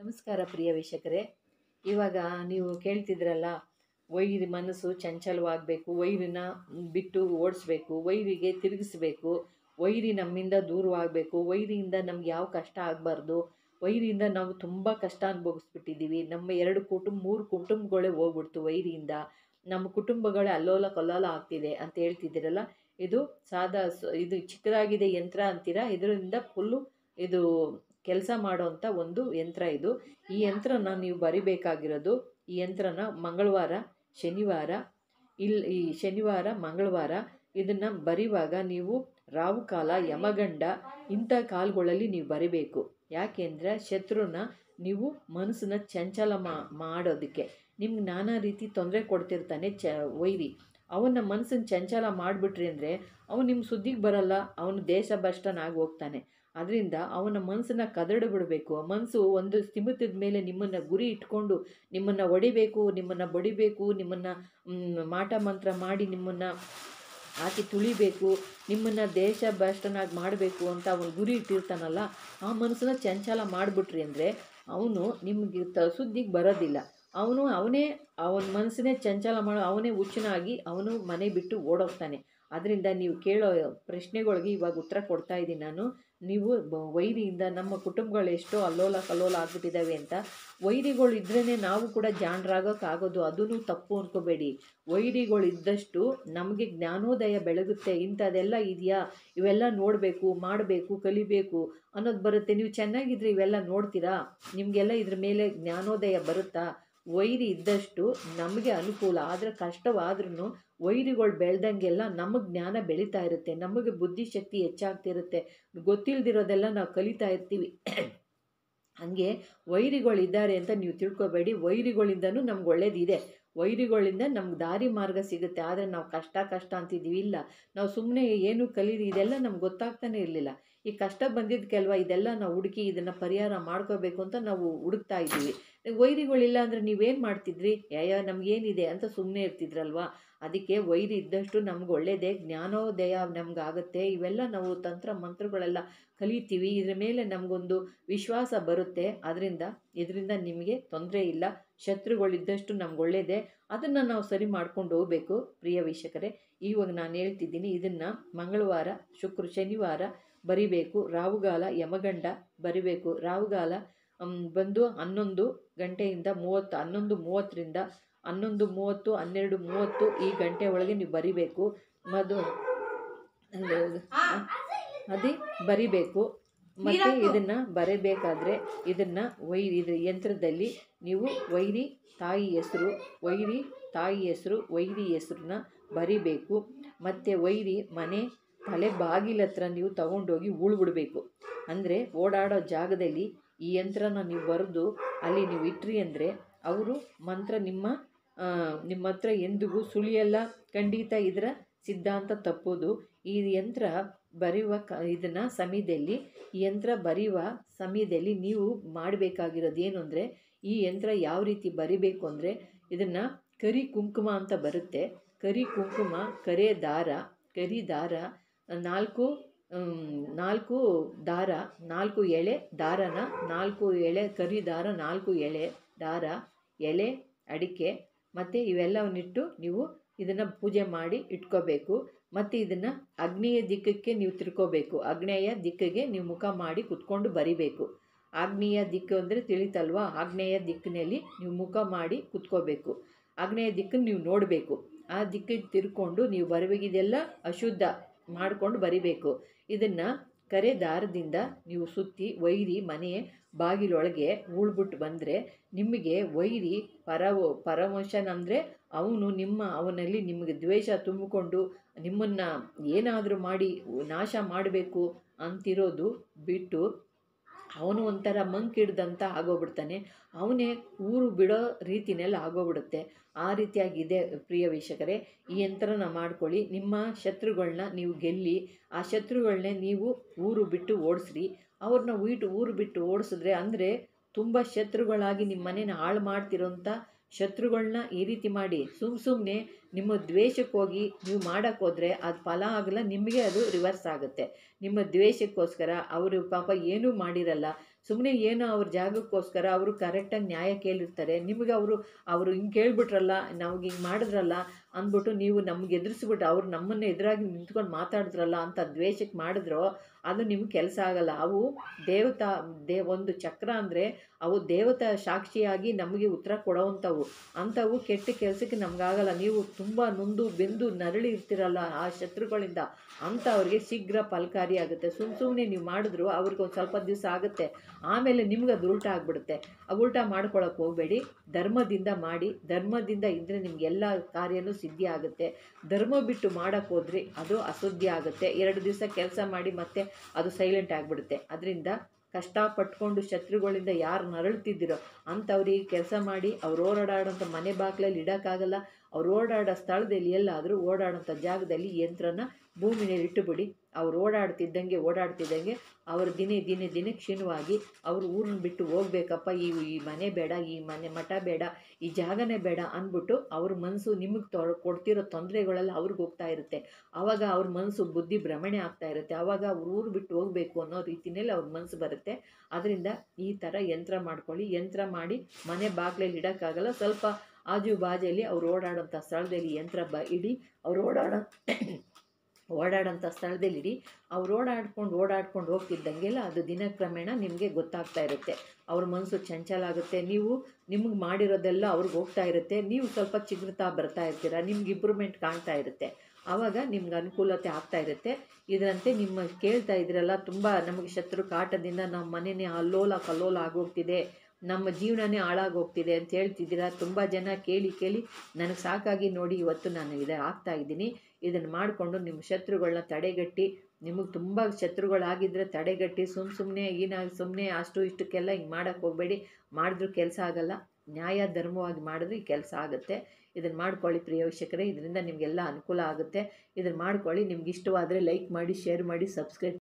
ನಮಸ್ಕಾರ ಪ್ರಿಯ ವೀಕ್ಷಕರೇ ಇವಾಗ ನೀವು ಕೇಳ್ತಿದ್ರಲ್ಲ ವೈರಿ ಮನಸ್ಸು ಚಂಚಲವಾಗಬೇಕು ವೈರಿನ ಬಿಟ್ಟು ಓಡಿಸ್ಬೇಕು ವೈರಿಗೆ ತಿರುಗಿಸ್ಬೇಕು ವೈರಿ ನಮ್ಮಿಂದ ದೂರವಾಗಬೇಕು ವೈರಿಯಿಂದ ನಮ್ಗೆ ಯಾವ ಕಷ್ಟ ಆಗಬಾರ್ದು ವೈರಿಯಿಂದ ನಾವು ತುಂಬ ಕಷ್ಟ ಅನುಭವಿಸ್ಬಿಟ್ಟಿದ್ದೀವಿ ನಮ್ಮ ಎರಡು ಕುಟುಂಬ ಮೂರು ಕುಟುಂಬಗಳೇ ಹೋಗ್ಬಿಡ್ತು ವೈರಿಯಿಂದ ನಮ್ಮ ಕುಟುಂಬಗಳೇ ಅಲ್ಲೋಲ ಕಲ್ಲೋಲ ಆಗ್ತಿದೆ ಅಂತ ಹೇಳ್ತಿದ್ದೀರಲ್ಲ ಇದು ಸಾದಾ ಸ- ಇದು ಚಿಕ್ಕದಾಗಿದೆ ಯಂತ್ರ ಅಂತೀರಾ ಇದರಿಂದ ಫುಲ್ಲು ಇದು ಕೆಲಸ ಮಾಡೋವಂಥ ಒಂದು ಯಂತ್ರ ಇದು ಈ ಯಂತ್ರನ ನೀವು ಬರಿಬೇಕಾಗಿರೋದು ಈ ಯಂತ್ರನ ಮಂಗಳವಾರ ಶನಿವಾರ ಇಲ್ಲಿ ಈ ಶನಿವಾರ ಮಂಗಳವಾರ ಇದನ್ನು ಬರಿವಾಗ ನೀವು ರಾವು ಕಾಲ ಯಮಗಂಡ ಇಂಥ ಕಾಲಗಳಲ್ಲಿ ನೀವು ಬರಿಬೇಕು ಯಾಕೆಂದರೆ ಶತ್ರುನ ನೀವು ಮನಸ್ಸನ್ನ ಚಂಚಲ ಮಾ ಮಾಡೋದಕ್ಕೆ ನಿಮ್ಗೆ ನಾನಾ ರೀತಿ ತೊಂದರೆ ಕೊಡ್ತಿರ್ತಾನೆ ಚ ವೈರಿ ಅವನ ಮನಸ್ಸನ್ನ ಚಂಚಲ ಮಾಡಿಬಿಟ್ರಿ ಅಂದರೆ ಅವನು ನಿಮ್ಮ ಸುದ್ದಿಗೆ ಬರಲ್ಲ ಅವನು ದೇಶ ಭ್ರಷ್ಟನಾಗಿ ಹೋಗ್ತಾನೆ ಅದರಿಂದ ಅವನ ಮನಸ್ಸನ್ನ ಕದಡು ಬಿಡಬೇಕು ಮನಸ್ಸು ಒಂದು ಸ್ಥಿಮಿತದ ಮೇಲೆ ನಿಮ್ಮನ್ನು ಗುರಿ ಇಟ್ಕೊಂಡು ನಿಮ್ಮನ್ನು ಹೊಡಿಬೇಕು ನಿಮ್ಮನ್ನು ಬಡಿಬೇಕು ನಿಮ್ಮನ್ನು ಮಾಟ ಮಂತ್ರ ಮಾಡಿ ನಿಮ್ಮನ್ನು ಹಾಕಿ ತುಳಿಬೇಕು ನಿಮ್ಮನ್ನು ದೇಶ ಭ್ರಷ್ಟನಾಗಿ ಮಾಡಬೇಕು ಅಂತ ಅವನು ಗುರಿ ಇಟ್ಟಿರ್ತಾನಲ್ಲ ಆ ಮನಸ್ಸನ್ನ ಚಂಚಲ ಮಾಡಿಬಿಟ್ರಿ ಅಂದರೆ ಅವನು ನಿಮಗೆ ತ ಸುದ್ದಿಗೆ ಬರೋದಿಲ್ಲ ಅವನು ಅವನೇ ಅವನ ಮನಸ್ಸನ್ನೇ ಚಂಚಲ ಮಾಡೋ ಅವನೇ ಹುಚ್ಚನಾಗಿ ಅವನು ಮನೆ ಬಿಟ್ಟು ಓಡೋಗ್ತಾನೆ ಅದರಿಂದ ನೀವು ಕೇಳೋ ಪ್ರಶ್ನೆಗಳಿಗೆ ಇವಾಗ ಉತ್ತರ ಕೊಡ್ತಾ ಇದ್ದೀನಿ ನಾನು ನೀವು ಬ- ವೈರಿಯಿಂದ ನಮ್ಮ ಕುಟುಂಬಗಳು ಎಷ್ಟೋ ಅಲ್ಲೋಲ ಕಲ್ಲೋಲ ಆಗ್ಬಿಟ್ಟಿದ್ದಾವೆ ಅಂತ ವೈರಿಗಳು ಇದ್ರೇ ನಾವು ಕೂಡ ಜಾಣರಾಗೋಕ್ಕಾಗೋದು ಅದೂ ತಪ್ಪು ಅನ್ಕೋಬೇಡಿ ವೈರಿಗಳು ಇದ್ದಷ್ಟು ನಮಗೆ ಜ್ಞಾನೋದಯ ಬೆಳಗುತ್ತೆ ಇಂಥದ್ದೆಲ್ಲ ಇದೆಯಾ ಇವೆಲ್ಲ ನೋಡಬೇಕು ಮಾಡಬೇಕು ಕಲಿಬೇಕು ಅನ್ನೋದು ಬರುತ್ತೆ ನೀವು ಚೆನ್ನಾಗಿದ್ರೆ ಇವೆಲ್ಲ ನೋಡ್ತೀರಾ ನಿಮಗೆಲ್ಲ ಇದ್ರ ಮೇಲೆ ಜ್ಞಾನೋದಯ ಬರುತ್ತಾ ವೈರಿ ಇದ್ದಷ್ಟು ನಮಗೆ ಅನುಕೂಲ ಆದರೆ ಕಷ್ಟವಾದ್ರೂ ವೈರಿಗಳು ಬೆಳೆದಂಗೆಲ್ಲ ನಮಗೆ ಜ್ಞಾನ ಬೆಳೀತಾ ಇರುತ್ತೆ ನಮಗೆ ಬುದ್ಧಿಶಕ್ತಿ ಹೆಚ್ಚಾಗ್ತಿರುತ್ತೆ ಗೊತ್ತಿಲ್ದಿರೋದೆಲ್ಲ ನಾವು ಕಲಿತಾ ಇರ್ತೀವಿ ಹಾಗೆ ವೈರಿಗಳಿದ್ದಾರೆ ಅಂತ ನೀವು ತಿಳ್ಕೊಬೇಡಿ ವೈರಿಗಳಿಂದನೂ ನಮ್ಗೆ ಒಳ್ಳೇದಿದೆ ವೈರಿಗಳಿಂದ ನಮ್ಗೆ ದಾರಿ ಮಾರ್ಗ ಸಿಗುತ್ತೆ ಆದರೆ ನಾವು ಕಷ್ಟ ಕಷ್ಟ ಅಂತಿದ್ದೀವಿ ಇಲ್ಲ ನಾವು ಸುಮ್ಮನೆ ಏನು ಕಲೀರಿ ಇದೆಲ್ಲ ನಮ್ಗೆ ಗೊತ್ತಾಗ್ತಾನೆ ಇರಲಿಲ್ಲ ಈ ಕಷ್ಟ ಬಂದಿದ್ದಕ್ಕೆಲ್ವ ಇದೆಲ್ಲ ನಾವು ಹುಡುಕಿ ಇದನ್ನು ಪರಿಹಾರ ಮಾಡ್ಕೋಬೇಕು ಅಂತ ನಾವು ಹುಡುಕ್ತಾ ಇದ್ದೀವಿ ವೈರಿಗಳಿಲ್ಲ ಅಂದರೆ ನೀವೇನು ಮಾಡ್ತಿದ್ರಿ ಯಯ ನಮಗೇನಿದೆ ಅಂತ ಸುಮ್ಮನೆ ಇರ್ತಿದ್ರಲ್ವಾ ಅದಕ್ಕೆ ವೈರಿ ಇದ್ದಷ್ಟು ನಮ್ಗೆ ಒಳ್ಳೆಯದೇ ಜ್ಞಾನೋದಯ ನಮ್ಗೆ ಆಗುತ್ತೆ ಇವೆಲ್ಲ ನಾವು ತಂತ್ರ ಮಂತ್ರಗಳೆಲ್ಲ ಕಲಿತೀವಿ ಇದ್ರ ಮೇಲೆ ನಮಗೊಂದು ವಿಶ್ವಾಸ ಬರುತ್ತೆ ಅದರಿಂದ ಇದರಿಂದ ನಿಮಗೆ ತೊಂದರೆ ಇಲ್ಲ ಶತ್ರುಗಳಿದ್ದಷ್ಟು ನಮ್ಗೆ ಒಳ್ಳೆಯದೇ ಅದನ್ನು ನಾವು ಸರಿ ಮಾಡ್ಕೊಂಡು ಹೋಗಬೇಕು ಪ್ರಿಯ ವೀಕ್ಷಕರೇ ಇವಾಗ ನಾನು ಹೇಳ್ತಿದ್ದೀನಿ ಇದನ್ನು ಮಂಗಳವಾರ ಶುಕ್ರ ಶನಿವಾರ ಬರಿಬೇಕು ರಾವುಗಾಲ ಯಮಗಂಡ ಬರಿಬೇಕು ರಾವುಗಾಲ ಮ್, ಬಂದು ಹನ್ನೊಂದು ಗಂಟೆಯಿಂದ ಮೂವತ್ತು ಹನ್ನೊಂದು ಮೂವತ್ತರಿಂದ ಹನ್ನೊಂದು ಮೂವತ್ತು ಹನ್ನೆರಡು ಮೂವತ್ತು ಈ ಗಂಟೆ ಒಳಗೆ ನೀವು ಬರಿಬೇಕು ಮದು ಅದೇ ಬರಿಬೇಕು ಮತ್ತು ಇದನ್ನು ಬರೀಬೇಕಾದ್ರೆ ಇದನ್ನು ವೈ ಇದ್ರ ಯಂತ್ರದಲ್ಲಿ ನೀವು ವೈರಿ ತಾಯಿ ಹೆಸರು ವೈರಿ ತಾಯಿ ಹೆಸರು ವೈರಿ ಹೆಸ್ರನ್ನ ಬರಿಬೇಕು ಮತ್ತು ವೈರಿ ಮನೆ ತಲೆ ಬಾಗಿಲ ಹತ್ರ ನೀವು ತಗೊಂಡೋಗಿ ಉಳ್ಬಿಡ್ಬೇಕು ಅಂದರೆ ಓಡಾಡೋ ಜಾಗದಲ್ಲಿ ಈ ಯಂತ್ರನ ನೀವು ಬರೆದು ಅಲ್ಲಿ ನೀವು ಇಟ್ರಿ ಅಂದರೆ ಅವರು ಮಂತ್ರ ನಿಮ್ಮ ಆ, ನಿಮ್ಮ ಹತ್ರ ಎಂದಿಗೂ ಸುಳಿಯಲ್ಲ ಖಂಡಿತ ಇದರ ಸಿದ್ಧಾಂತ ತಪ್ಪೋದು ಈ ಯಂತ್ರ ಬರೆಯುವ ಕ ಇದನ್ನು ಸಮಯದಲ್ಲಿ ಈ ಯಂತ್ರ ಬರೆಯುವ ಸಮಯದಲ್ಲಿ ನೀವು ಮಾಡಬೇಕಾಗಿರೋದು ಏನು ಅಂದರೆ ಈ ಯಂತ್ರ ಯಾವ ರೀತಿ ಬರಿಬೇಕು ಅಂದರೆ ಇದನ್ನು ಕರಿ ಕುಂಕುಮ ಅಂತ ಬರುತ್ತೆ ಕರಿ ಕುಂಕುಮ ಕರೆ ದಾರ ಕರಿ ದಾರ ನಾಲ್ಕು ಮ್, ನಾಲ್ಕು ದಾರ ನಾಲ್ಕು ಎಳೆ ದಾರನ ನಾಲ್ಕು ಎಳೆ ಕರಿ ದಾರ ನಾಲ್ಕು ಎಳೆ ದಾರ ಎಲೆ ಅಡಿಕೆ ಮತ್ತು ಇವೆಲ್ಲವನ್ನಿಟ್ಟು ನೀವು ಇದನ್ನು ಪೂಜೆ ಮಾಡಿ ಇಟ್ಕೋಬೇಕು ಮತ್ತು ಇದನ್ನು ಆಗ್ನೇಯ ದಿಕ್ಕಕ್ಕೆ ನೀವು ತಿರ್ಕೋಬೇಕು ಆಗ್ನೇಯ ದಿಕ್ಕಿಗೆ ನೀವು ಮುಖ ಮಾಡಿ ಕುತ್ಕೊಂಡು ಬರಿಬೇಕು ಆಗ್ನೇಯ ದಿಕ್ಕು ಅಂದರೆ ತಿಳಿತಲ್ವಾ ಆಗ್ನೇಯ ದಿಕ್ಕಿನಲ್ಲಿ ನೀವು ಮುಖ ಮಾಡಿ ಕುತ್ಕೋಬೇಕು ಆಗ್ನೇಯ ದಿಕ್ಕನ್ನು ನೀವು ನೋಡಬೇಕು ಆ ದಿಕ್ಕಿಗೆ ತಿರ್ಕೊಂಡು ನೀವು ಬರಬೇಕಿದೆಲ್ಲ ಅಶುದ್ಧ ಮಾಡಿಕೊಂಡು ಬರಿಬೇಕು ಇದನ್ನು ಕರೆ ದಾರದಿಂದ ನೀವು ಸುತ್ತಿ ವೈರಿ ಮನೆ ಬಾಗಿಲೊಳಗೆ ಉಳ್ಬಿಟ್ಟು ಬಂದರೆ ನಿಮಗೆ ವೈರಿ ಪರವ ಪರಮೋಷನ್ ಅಂದರೆ ಅವನು ನಿಮ್ಮ ಅವನಲ್ಲಿ ನಿಮಗೆ ದ್ವೇಷ ತುಂಬಿಕೊಂಡು ನಿಮ್ಮನ್ನು ಏನಾದರೂ ಮಾಡಿ ನಾಶ ಮಾಡಬೇಕು ಅಂತಿರೋದು ಬಿಟ್ಟು ಅವನು ಒಂಥರ ಮಂಕಿಡ್ದಂತ ಆಗೋಗ್ಬಿಡ್ತಾನೆ ಅವನೇ ಊರು ಬಿಡೋ ರೀತಿನಲ್ಲಿ ಆಗೋಗ್ಬಿಡುತ್ತೆ ಆ ರೀತಿಯಾಗಿದೆ ಪ್ರಿಯ ವೀಕ್ಷಕರೇ ಈ ಯಂತ್ರನ ಮಾಡ್ಕೊಳ್ಳಿ ನಿಮ್ಮ ಶತ್ರುಗಳನ್ನ ನೀವು ಗೆಲ್ಲಿ ಆ ಶತ್ರುಗಳನ್ನೇ ನೀವು ಊರು ಬಿಟ್ಟು ಓಡಿಸ್ರಿ ಅವ್ರನ್ನ ಊಟ ಊರು ಬಿಟ್ಟು ಓಡಿಸಿದ್ರೆ ಅಂದರೆ ತುಂಬ ಶತ್ರುಗಳಾಗಿ ನಿಮ್ಮ ಮನೇನ ಹಾಳು ಮಾಡ್ತಿರೋಂಥ ಶತ್ರುಗಳನ್ನ ಈ ರೀತಿ ಮಾಡಿ ಸುಮ್ಮ ಸುಮ್ಮನೆ ನಿಮ್ಮ ದ್ವೇಷಕ್ಕೆ ಹೋಗಿ ನೀವು ಮಾಡೋಕ್ಕೆ ಹೋದರೆ ಅದು ಫಲ ಆಗಲ್ಲ ನಿಮಗೆ ಅದು ರಿವರ್ಸ್ ಆಗುತ್ತೆ ನಿಮ್ಮ ದ್ವೇಷಕ್ಕೋಸ್ಕರ ಅವರು ಪಾಪ ಏನೂ ಮಾಡಿರಲ್ಲ ಸುಮ್ಮನೆ ಏನೋ ಅವ್ರ ಜಾಗಕ್ಕೋಸ್ಕರ ಅವರು ಕರೆಕ್ಟಾಗಿ ನ್ಯಾಯ ಕೇಳಿರ್ತಾರೆ ನಿಮಗೆ ಅವರು ಅವರು ಹಿಂಗೆ ಕೇಳ್ಬಿಟ್ರಲ್ಲ ನಮ್ಗೆ ಹಿಂಗೆ ಮಾಡಿದ್ರಲ್ಲ ಅಂದ್ಬಿಟ್ಟು ನೀವು ನಮ್ಗೆ ಎದುರಿಸ್ಬಿಟ್ಟು ಅವ್ರು ನಮ್ಮನ್ನು ಎದುರಾಗಿ ನಿಂತ್ಕೊಂಡು ಮಾತಾಡಿದ್ರಲ್ಲ ಅಂತ ದ್ವೇಷಕ್ಕೆ ಮಾಡಿದ್ರು ಅದು ನಿಮ್ಗೆ ಕೆಲಸ ಆಗಲ್ಲ ಅವು ದೇವತಾ ದೇ ಒಂದು ಚಕ್ರ ಅಂದರೆ ಅವು ದೇವತಾ ಸಾಕ್ಷಿಯಾಗಿ ನಮಗೆ ಉತ್ತರ ಕೊಡೋವಂಥವು ಅಂಥವು ಕೆಟ್ಟ ಕೆಲಸಕ್ಕೆ ನಮಗಾಗಲ್ಲ ನೀವು ತುಂಬ ನೊಂದು ಬೆಂದು ನರಳಿ ಇರ್ತೀರಲ್ಲ ಆ ಶತ್ರುಗಳಿಂದ ಅಂಥವ್ರಿಗೆ ಶೀಘ್ರ ಫಲಕಾರಿ ಆಗುತ್ತೆ ಸುಮ್ಮ ಸುಮ್ಮನೆ ನೀವು ಮಾಡಿದ್ರು ಅವ್ರಿಗೆ ಒಂದು ಸ್ವಲ್ಪ ದಿವಸ ಆಗುತ್ತೆ ಆಮೇಲೆ ನಿಮ್ಗೆ ಅದು ಉಲ್ಟಾ ಆಗಿಬಿಡುತ್ತೆ ಆ ಉಲ್ಟಾ ಮಾಡ್ಕೊಳಕ್ಕೆ ಹೋಗಬೇಡಿ ಧರ್ಮದಿಂದ ಮಾಡಿ ಧರ್ಮದಿಂದ ಇದ್ದರೆ ನಿಮಗೆಲ್ಲ ಕಾರ್ಯನೂ ಸಿದ್ಧಿ ಆಗುತ್ತೆ ಧರ್ಮ ಬಿಟ್ಟು ಮಾಡೋಕ್ಕೆ ಹೋದ್ರಿ ಅದು ಅಶುದ್ಧಿ ಆಗುತ್ತೆ ಎರಡು ದಿವಸ ಕೆಲಸ ಮಾಡಿ ಮತ್ತೆ ಅದು ಸೈಲೆಂಟ್ ಆಗಿಬಿಡುತ್ತೆ ಅದರಿಂದ ಕಷ್ಟಪಟ್ಕೊಂಡು ಶತ್ರುಗಳಿಂದ ಯಾರು ನರಳ್ತಿದ್ದೀರೋ ಅಂಥವ್ರಿಗೆ ಕೆಲಸ ಮಾಡಿ ಅವ್ರು ಓಡಾಡೋಂಥ ಮನೆ ಬಾಗಿಲಲ್ಲಿ ಇಡೋಕ್ಕಾಗಲ್ಲ ಅವ್ರು ಓಡಾಡೋ ಸ್ಥಳದಲ್ಲಿ ಎಲ್ಲಾದರೂ ಓಡಾಡೋಂಥ ಜಾಗದಲ್ಲಿ ಯಂತ್ರನ ಭೂಮಿ ಮೇಲೆ ಇಟ್ಟುಬಿಡಿ ಅವ್ರು ಓಡಾಡ್ತಿದ್ದಂಗೆ ಓಡಾಡ್ತಿದ್ದಂಗೆ ಅವ್ರ ದಿನೇ ದಿನೇ ದಿನೇ ಕ್ಷೀಣವಾಗಿ ಅವ್ರು ಊರನ್ನ ಬಿಟ್ಟು ಹೋಗ್ಬೇಕಪ್ಪ ಈ ಈ ಮನೆ ಬೇಡ ಈ ಮನೆ ಮಠ ಬೇಡ ಈ ಜಾಗನೇ ಬೇಡ ಅಂದ್ಬಿಟ್ಟು ಅವ್ರ ಮನಸ್ಸು ನಿಮಗೆ ತೊ ಕೊಡ್ತಿರೋ ತೊಂದರೆಗಳೆಲ್ಲ ಅವ್ರಿಗೆ ಹೋಗ್ತಾ ಇರುತ್ತೆ ಆವಾಗ ಅವ್ರ ಮನಸ್ಸು ಬುದ್ಧಿ ಭ್ರಮಣೆ ಆಗ್ತಾ ಇರುತ್ತೆ ಆವಾಗ ಅವ್ರು ಊರು ಬಿಟ್ಟು ಹೋಗಬೇಕು ಅನ್ನೋ ರೀತಿಯಲ್ಲಿ ಅವ್ರ ಮನಸ್ಸು ಬರುತ್ತೆ ಅದರಿಂದ ಈ ಥರ ಯಂತ್ರ ಮಾಡ್ಕೊಳ್ಳಿ ಯಂತ್ರ ಮಾಡಿ ಮನೆ ಬಾಗಿಲಲ್ಲಿ ಇಡೋಕ್ಕಾಗಲ್ಲ ಸ್ವಲ್ಪ ಆಜು ಬಾಜಲ್ಲಿ ಅವ್ರು ಓಡಾಡೋಂಥ ಸ್ಥಳದಲ್ಲಿ ಯಂತ್ರ ಬ ಇಡಿ ಅವ್ರು ಓಡಾಡೋ ಓಡಾಡೋಂಥ ಸ್ಥಳದಲ್ಲಿ ಇಡಿ ಅವ್ರು ಓಡಾಡ್ಕೊಂಡು ಓಡಾಡ್ಕೊಂಡು ಹೋಗ್ತಿದ್ದಂಗೆಲ್ಲ ಅದು ದಿನಕ್ರಮೇಣ ನಿಮಗೆ ಗೊತ್ತಾಗ್ತಾ ಇರುತ್ತೆ ಅವ್ರ ಮನಸ್ಸು ಚಂಚಲ ಆಗುತ್ತೆ ನೀವು ನಿಮ್ಗೆ ಮಾಡಿರೋದೆಲ್ಲ ಅವ್ರಿಗೆ ಹೋಗ್ತಾ ಇರುತ್ತೆ ನೀವು ಸ್ವಲ್ಪ ಚಿಗುರ್ತಾ ಬರ್ತಾ ಇರ್ತೀರ ನಿಮ್ಗೆ ಇಂಪ್ರೂವ್ಮೆಂಟ್ ಕಾಣ್ತಾ ಇರುತ್ತೆ ಆವಾಗ ನಿಮ್ಗೆ ಅನುಕೂಲತೆ ಆಗ್ತಾ ಇರುತ್ತೆ ಇದರಂತೆ ನಿಮ್ಮ ಕೇಳ್ತಾ ಇದ್ರಲ್ಲ ತುಂಬ ನಮಗೆ ಶತ್ರು ಕಾಟದಿಂದ ನಮ್ಮ ಮನೆಯೇ ಅಲ್ಲೋಲ ಕಲ್ಲೋಲ ಆಗೋಗ್ತಿದೆ ನಮ್ಮ ಜೀವನನೇ ಹಾಳಾಗೋಗ್ತಿದೆ ಅಂತ ಹೇಳ್ತಿದ್ದೀರಾ ತುಂಬ ಜನ ಕೇಳಿ ಕೇಳಿ ನನಗೆ ಸಾಕಾಗಿ ನೋಡಿ ಇವತ್ತು ನಾನು ಇದು ಆಗ್ತಾ ಇದ್ದೀನಿ ಇದನ್ನು ಮಾಡಿಕೊಂಡು ನಿಮ್ಮ ಶತ್ರುಗಳನ್ನ ತಡೆಗಟ್ಟಿ ನಿಮಗೆ ತುಂಬ ಶತ್ರುಗಳಾಗಿದ್ದರೆ ತಡೆಗಟ್ಟಿ ಸುಮ್ಮ ಸುಮ್ಮನೆ ಏನಾಗಿ ಸುಮ್ಮನೆ ಅಷ್ಟು ಇಷ್ಟಕ್ಕೆಲ್ಲ ಹಿಂಗೆ ಮಾಡೋಕ್ಕೆ ಹೋಗಬೇಡಿ ಮಾಡಿದ್ರೂ ಕೆಲಸ ಆಗಲ್ಲ ನ್ಯಾಯ ಧರ್ಮವಾಗಿ ಮಾಡಿದ್ರೆ ಈ ಕೆಲಸ ಆಗುತ್ತೆ ಇದನ್ನು ಮಾಡ್ಕೊಳ್ಳಿ ಪ್ರಿಯ ವೀಕ್ಷಕರೇ ಇದರಿಂದ ನಿಮಗೆಲ್ಲ ಅನುಕೂಲ ಆಗುತ್ತೆ ಇದನ್ನು ಮಾಡ್ಕೊಳ್ಳಿ ನಿಮ್ಗೆ ಇಷ್ಟವಾದರೆ ಲೈಕ್ ಮಾಡಿ ಶೇರ್ ಮಾಡಿ ಸಬ್ಸ್ಕ್ರೈಬ್